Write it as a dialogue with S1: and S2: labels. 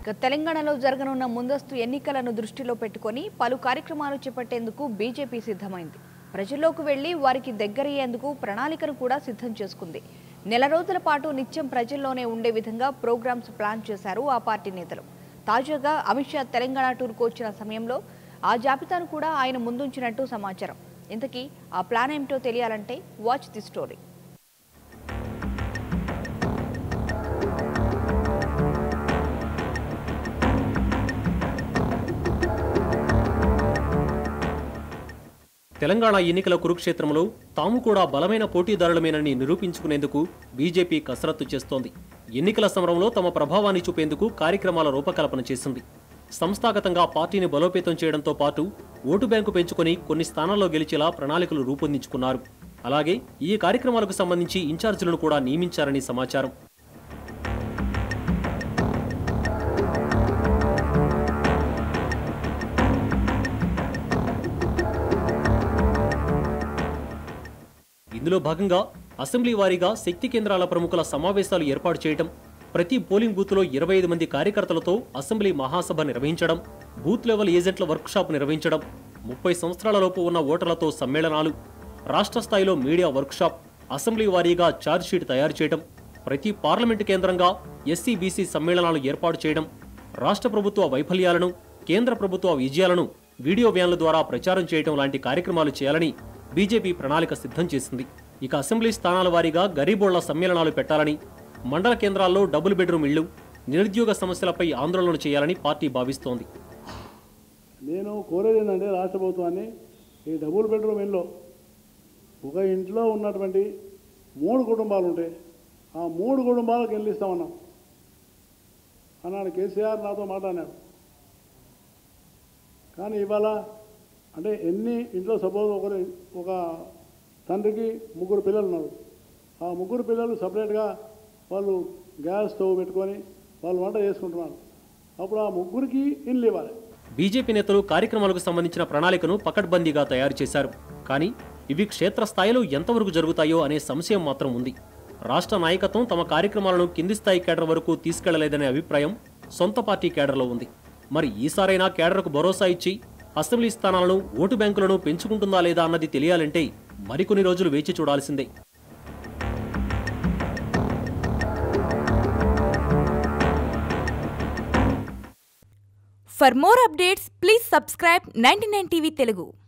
S1: ఇక తెలంగాణలో జరగనున్న ముందస్తు ఎన్నికలను దృష్టిలో పెట్టుకొని పలు కార్యక్రమాలు చేపట్టేందుకు బీజేపీ సిద్ధమైంది ప్రజల్లోకి వెళ్లి వారికి దగ్గరయ్యేందుకు ప్రణాళికను కూడా సిద్ధం చేసుకుంది నెల రోజుల పాటు నిత్యం ప్రజల్లోనే ఉండే విధంగా ప్రోగ్రామ్స్ ప్లాన్ చేశారు ఆ పార్టీ నేతలు తాజాగా అమిత్ షా తెలంగాణ టూర్కు వచ్చిన సమయంలో ఆ జాబితాను కూడా ఆయన ముందుంచినట్టు సమాచారం ఇంతకీ ఆ ప్లాన్ ఏమిటో తెలియాలంటే వాచ్ ది స్టోరీ
S2: తెలంగాణ ఎన్నికల కురుక్షేత్రంలో తాము కూడా బలమైన పోటీదారులమేనని నిరూపించుకునేందుకు బీజేపీ కసరత్తు చేస్తోంది ఎన్నికల సమరంలో తమ ప్రభావాన్ని చూపేందుకు కార్యక్రమాల రూపకల్పన చేసింది సంస్థాగతంగా పార్టీని బలోపేతం చేయడంతో పాటు ఓటు బ్యాంకు పెంచుకొని కొన్ని స్థానాల్లో గెలిచేలా ప్రణాళికలు రూపొందించుకున్నారు అలాగే ఈ కార్యక్రమాలకు సంబంధించి ఇన్ఛార్జీలను కూడా నియమించారని సమాచారం ఇందులో భాగంగా అసెంబ్లీ వారీగా శక్తి కేంద్రాల ప్రముఖుల సమావేశాలు ఏర్పాటు చేయడం ప్రతి పోలింగ్ బూత్లో ఇరవై ఐదు మంది కార్యకర్తలతో అసెంబ్లీ మహాసభ నిర్వహించడం బూత్ లెవెల్ ఏజెంట్ల వర్క్షాప్ నిర్వహించడం ముప్పై సంవత్సరాలలోపు ఉన్న ఓటర్లతో సమ్మేళనాలు రాష్ట్ర స్థాయిలో మీడియా వర్క్షాప్ అసెంబ్లీ వారీగా ఛార్జ్షీట్ తయారు చేయడం ప్రతి పార్లమెంటు కేంద్రంగా ఎస్సీ బీసీ సమ్మేళనాలు ఏర్పాటు చేయడం రాష్ట్ర ప్రభుత్వ వైఫల్యాలను కేంద్ర ప్రభుత్వ విజయాలను వీడియో వ్యాన్ల ద్వారా ప్రచారం చేయడం లాంటి కార్యక్రమాలు చేయాలని బీజేపీ ప్రణాళిక సిద్ధం చేసింది ఇక అసెంబ్లీ స్థానాల వారీగా గరీబోళ్ల సమ్మేళనాలు పెట్టాలని మండల కేంద్రాల్లో డబుల్ బెడ్రూమ్ ఇళ్లు నిరుద్యోగ సమస్యలపై ఆందోళన చేయాలని పార్టీ భావిస్తోంది
S3: నేను కోరేది ఏంటంటే రాష్ట్ర ప్రభుత్వాన్ని ఈ డబుల్ బెడ్రూమ్ ఇల్లు ఒక ఇంట్లో ఉన్నటువంటి మూడు కుటుంబాలు ఉంటాయి ఆ మూడు కుటుంబాలకు ఇల్లు ఇస్తామన్నాం అన్నాడు కేసీఆర్ నాతో మాట్లాడినాడు కానీ ఇవాళ అంటే ఎన్ని ఇంట్లో సపోజ్ ఒకరు ఒక తండ్రికి ముగ్గురు పిల్లలు ఉన్నారు ఆ ముగ్గురు పిల్లలు సపరేట్గా వాళ్ళు గ్యాస్ స్టవ్ పెట్టుకొని వాళ్ళు వంట చేసుకుంటున్నారు అప్పుడు ఆ ముగ్గురికి ఇల్లు ఇవ్వాలి
S2: బీజేపీ నేతలు కార్యక్రమాలకు సంబంధించిన ప్రణాళికను పకడ్బందీగా తయారు చేశారు కానీ ఇవి క్షేత్రస్థాయిలో ఎంతవరకు జరుగుతాయో అనే సంశయం మాత్రం ఉంది రాష్ట్ర నాయకత్వం తమ కార్యక్రమాలను కింది స్థాయి కేడర్ వరకు తీసుకెళ్లలేదనే అభిప్రాయం సొంత పార్టీ కేడర్లో ఉంది మరి ఈసారైనా కేడర్కు భరోసా ఇచ్చి అసెంబ్లీ స్థానాలను ఓటు బ్యాంకులను పెంచుకుంటుందా లేదా అన్నది తెలియాలంటే మరికొన్ని రోజులు వేచి చూడాల్సిందే
S4: For more updates, please subscribe 99 TV Telugu.